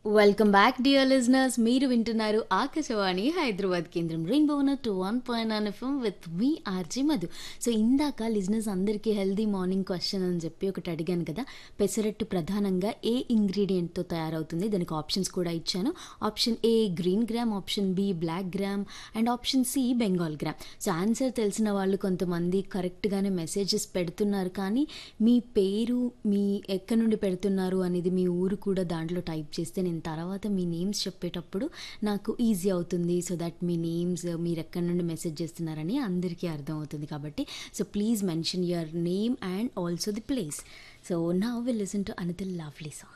welcome back dear listeners మీరు వింటున్నారు ఆకాశవాణి హైదరాబాద్ కేంద్రం rainbow two one point nine FM with మీ ఆర్జీ మధు సో ఇందాక లిజనర్స్ అందరికీ హెల్దీ మార్నింగ్ క్వశ్చన్ అని చెప్పి ఒకటి అడిగాను కదా పెసరట్టు ప్రధానంగా ఏ ఇంగ్రీడియంట్తో తయారవుతుంది దానికి ఆప్షన్స్ కూడా ఇచ్చాను option A green gram option B black gram and option C Bengal gram so answer తెలిసిన వాళ్ళు కొంతమంది కరెక్ట్గానే మెసేజెస్ పెడుతున్నారు కానీ మీ పేరు మీ ఎక్కడి నుండి పెడుతున్నారు అనేది మీ ఊరు కూడా దాంట్లో టైప్ చేస్తే నేను తర్వాత మీ నేమ్స్ చెప్పేటప్పుడు నాకు ఈజీ అవుతుంది సో దట్ మీ నేమ్స్ మీరు ఎక్కడి నుండి మెసేజ్ చేస్తున్నారని అందరికీ అర్థం అవుతుంది కాబట్టి so please mention your name and also the place so నా will listen to another lovely song